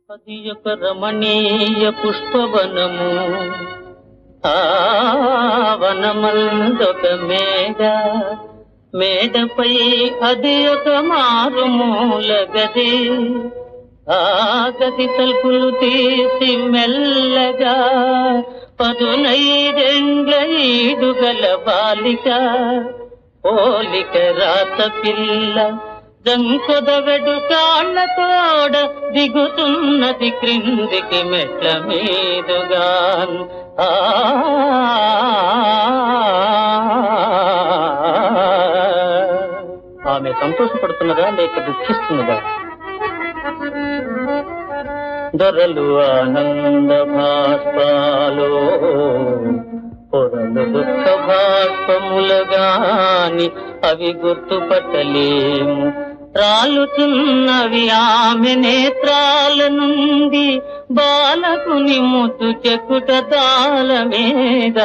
అది ఒక రమణీయ పుష్పవనము ఆ వనమందొక మేడ మేడపై అది ఒక మారుమూల గది ఆ గది తలుపులు తీసి మెల్లగా పదునైదెండ్ల ఈడుగల బాలిక పోలిక రాత పిల్ల జంకొదవెడు కాళ్ళ తోడ దిగుతున్నది క్రిందికి మెట్ల మీదుగా ఆ ఆమె సంతోషపడుతున్నదా లేక దుఃఖిస్తున్నదా దొరలు ఆనంద భాష్పాలో పొరలు దుఃఖ భాష్పములగాని అవి గుర్తుపట్టలేము రాలుతున్నవి ఆమె నేత్రాల నుండి బాలకుని ముద్దు చెక్కుట తాళ మీద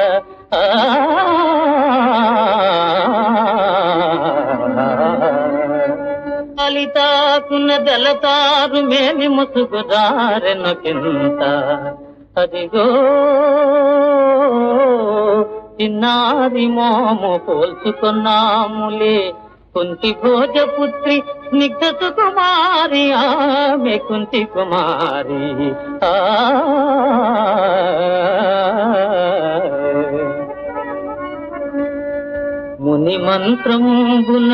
కలితాకున్న దళతారు మేమి ముసుగుదారెను కింత అదిగో చిన్నారి మోము పోల్చుకున్నాములే కుంతి భోజపుత్రి స్నిగ్ధ సుకుమారి ఆమె కుంతి కుమారి ఆ ముని మంత్రంబున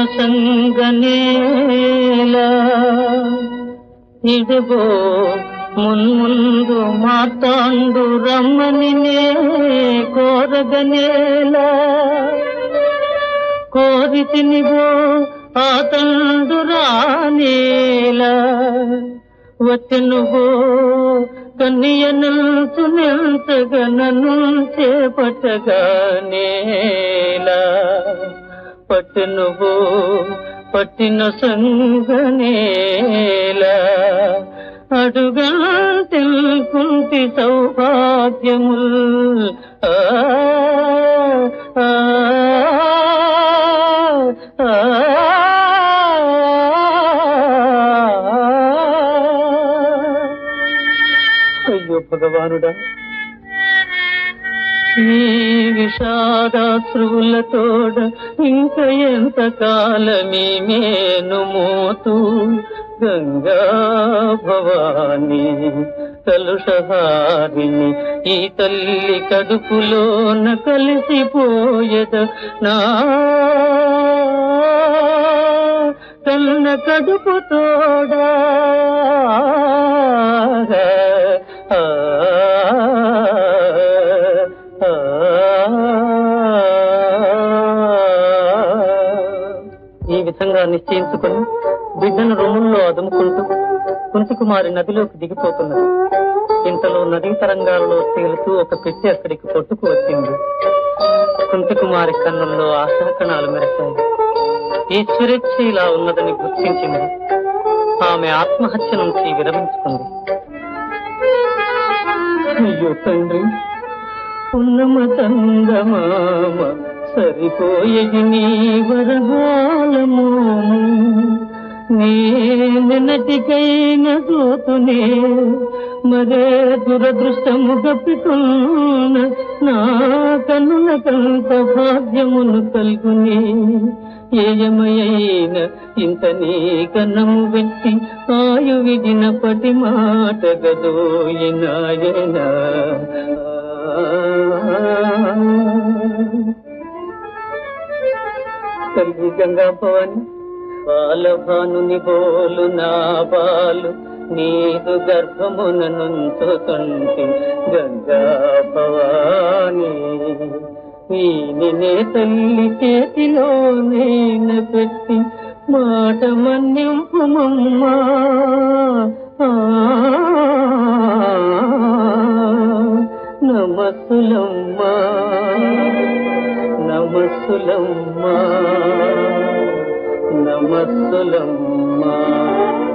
సంగనేలా ఇదిగో మున్ముందు మాతాండు రమ్మని నే కోరగనేలా కోరితినిగో ఆ తండు రానేలా వచ్చనుగో కన్యనంతు నింతగా నన్ను చేపట్టగానేలా పట్టునుగో పట్టిన సంగనేలా అడుగా తెలుకుంటి సౌభాగ్యముల్ ఆ ఆ, ఆ, అయ్యో భగవానుడా ఈ విషాదాశ్రువులతోడ ఇంక ఎంత కాలమీ మేను మోతూ గంగా భవాని కలుషహారిని ఈ తల్లి కడుపులోన కలిసిపోయద నా కన్న కడుపు తోడా ఆ, ఆ, ఈ విధంగా నిశ్చయించుకొని బిడ్డను రొమ్ముల్లో అదుముకుంటూ కుంతికుమారి నదిలోకి దిగిపోతున్నది ఇంతలో నదీ తరంగాలలో తేలుతూ ఒక పెట్టి అక్కడికి కొట్టుకు వచ్చింది కుంతికుమారి కన్నుల్లో ఆశాకణాలు మెరశాయి ఈశ్వరేచ్ఛ ఇలా ఉన్నదని గుర్తించింది ఆమె ఆత్మహత్య నుంచి విరమించుకుంది అయ్యో తండ్రి ఉన్నమ తంగమామ సరిపోయేది నీ వరహాలము నీ నిన్నటికైన చూతునే మరే దురదృష్టము గప్పికున్న నా కన్నుల కంత భాగ్యమును కల్గుని ఏయమయైన ఇంత నీ కన్నము వెట్టి ఆయు విడిన పటి మాట గదోయినాయనా తల్లి గంగా భవాని బాలభానుని బోలు నా బాలు నీదు గర్భమున నుంచుతుంటి గంగా భవాని వీనినే తల్లి చేతిలో నేను పెట్టి మాట మన్నింపుమమ్మా ఆ, నమస్సులమ్మా నమస్సులమ్మా నమస్సులమ్మా